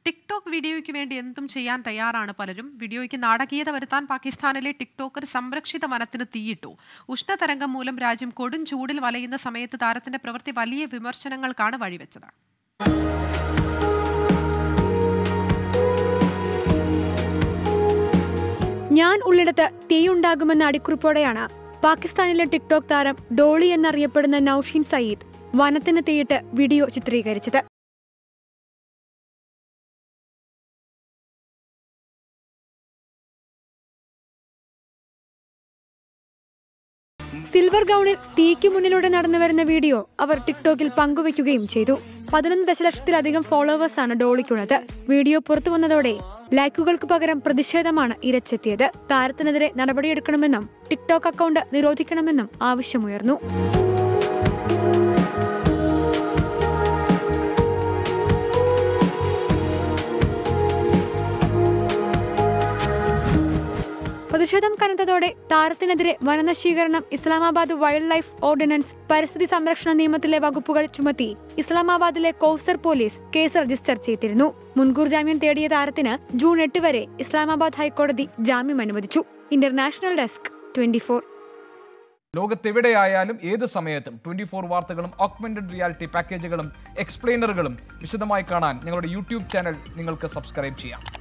TikTok വീഡിയോയ്ക്ക് വേണ്ടി എന്തും ചെയ്യാൻ തയ്യാറാണ് പലരും വീഡിയോയ്ക്ക് നാടകീയത വരുത്താൻ പാകിസ്ഥാനിലെ ടിക്ടോക്കർ സംരക്ഷിത വനത്തിന് തീയിട്ടു ഉഷ്ണതരംഗം മൂലം രാജ്യം കൊടും ചൂടിൽ വലയുന്ന സമയത്ത് താരത്തിന്റെ പ്രവൃത്തി വലിയ വിമർശനങ്ങൾക്കാണ് വഴിവെച്ചത് ഞാൻ ഉള്ളിടത്ത് തീയുണ്ടാകുമെന്ന അടിക്കുറിപ്പോടെയാണ് പാകിസ്ഥാനിലെ ടിക്ടോക്ക് താരം ഡോളി എന്നറിയപ്പെടുന്ന നൌഷീൻ സയീദ് വനത്തിന് തീയിട്ട് വീഡിയോ ചിത്രീകരിച്ചത് സിൽവർ ഗൗണിൽ തീക്ക് മുന്നിലൂടെ നടന്നു വരുന്ന വീഡിയോ അവർ ടിക്ടോക്കിൽ പങ്കുവയ്ക്കുകയും ചെയ്തു പതിനൊന്ന് ദശലക്ഷത്തിലധികം ഫോളോവേഴ്സാണ് ഡോളിക്കുള്ളത് വീഡിയോ പുറത്തു വന്നതോടെ ലൈക്കുകൾക്ക് പകരം പ്രതിഷേധമാണ് ഇരച്ചെത്തിയത് താരത്തിനെതിരെ നടപടിയെടുക്കണമെന്നും ടിക്ടോക്ക് അക്കൗണ്ട് നിരോധിക്കണമെന്നും ആവശ്യമുയർന്നു പ്രതിഷേധം കനത്തതോടെ താരത്തിനെതിരെ വനനശീകരണം ഇസ്ലാമാബാദ് വൈൽഡ് ലൈഫ് ഓർഡിനൻസ് പരിസ്ഥിതി സംരക്ഷണ നിയമത്തിലെ വകുപ്പുകൾ ചുമത്തി ഇസ്ലാമാബാദിലെ കൗസർ പോലീസ് കേസ് രജിസ്റ്റർ ചെയ്തിരുന്നു മുൻകൂർ ജാമ്യം തേടിയ താരത്തിന് ജൂൺ എട്ട് വരെ ഇസ്ലാമാബാദ് ഹൈക്കോടതി ജാമ്യം അനുവദിച്ചു ഇന്റർനാഷണൽ ഡെസ്ക് ട്വന്റി ലോകത്തെവിടെയായാലും ഏത് സമയത്തും ട്വന്റി ഫോർ വാർത്തകളും ഓഗ്മെന്റഡ് റിയാലിറ്റി പാക്കേജുകളും എക്സ്പ്ലെയിനറുകളും വിശദമായി കാണാൻ ഞങ്ങളുടെ യൂട്യൂബ് ചാനൽ നിങ്ങൾക്ക് സബ്സ്ക്രൈബ് ചെയ്യാം